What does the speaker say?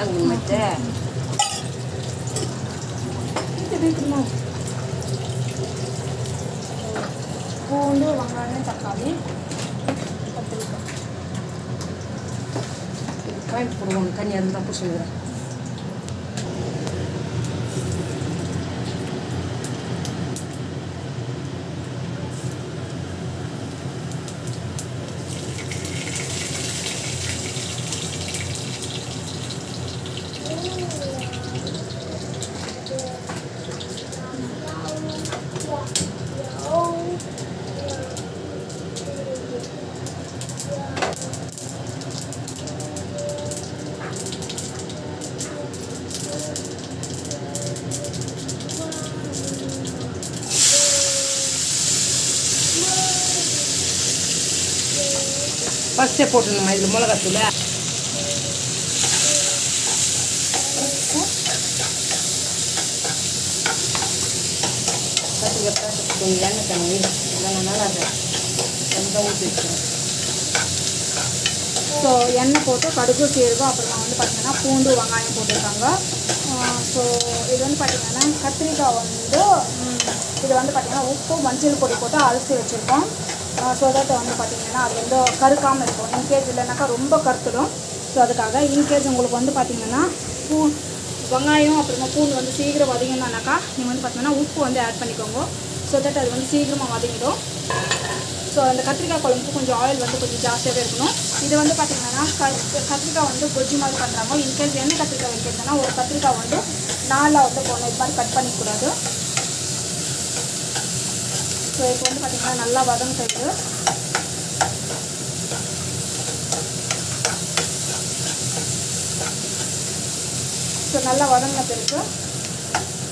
ನಿಮ್ಮತ್ತೆ இது இருக்குமா பூண்டு வெங்காயம் தக்காளி கத்திரிக்காய் ಕಾಯಿ ಕೊಡುವ ಕನ್ಯಾ ಅಂತ ಪುಷ್ಪಿದ್ರ ಫಸ್ಟೇ போட்டுருந்தம்மா இதில் மிளகாத்தூள் கத்திரிக்காய் கொஞ்சம் எண்ணெய் தண்ணி இதெல்லாம் நல்லா இருக்கும் கொஞ்சம் ஊற்றி வச்சுக்கிறேன் ஸோ எண்ணெய் போட்டு கடுகு சீரகம் அப்புறமா வந்து பார்த்தீங்கன்னா பூண்டு வெங்காயம் போட்டிருக்காங்க ஸோ இது வந்து பார்த்தீங்கன்னா கத்திரிக்காய் வந்து ம், இது வந்து பார்த்தீங்கன்னா உப்பு மஞ்சள் பொடி போட்டு அலசி வச்சுருக்கோம் ஸோ தட் வந்து பார்த்தீங்கன்னா அது வந்து கருக்காமல் இருக்கும் இன்கேஸ் இல்லைனாக்கா ரொம்ப கருத்துடும் ஸோ அதுக்காக இன்கேஸ் உங்களுக்கு வந்து பார்த்தீங்கன்னா பூ வெங்காயம் அப்புறமா பூண்டு வந்து சீக்கிரம் வதங்கினாக்கா நீங்கள் வந்து பார்த்தீங்கன்னா உப்பு வந்து ஆட் பண்ணிக்கோங்க ஸோ தட் அது வந்து சீக்கிரமாக வதங்கிடும் ஸோ அந்த கத்திரிக்காய் குழம்புக்கு கொஞ்சம் ஆயில் வந்து கொஞ்சம் ஜாஸ்தியாகவே இருக்கணும் இது வந்து பார்த்தீங்கன்னா க கத்திரிக்காய் வந்து கொஜ்ஜு மாதிரி பண்ணுறாங்க இன்கேஸ் என்ன கத்திரிக்காய் வைக்கிறதுனா ஒரு கத்திரிக்காய் வந்து நாலாக வந்து போகணும் இது மாதிரி கட் பண்ணிக்கூடாது ஸோ இப்போ வந்து பார்த்தீங்கன்னா நல்லா வதங்கிட்டு ஸோ நல்லா வதங்கின பிறகு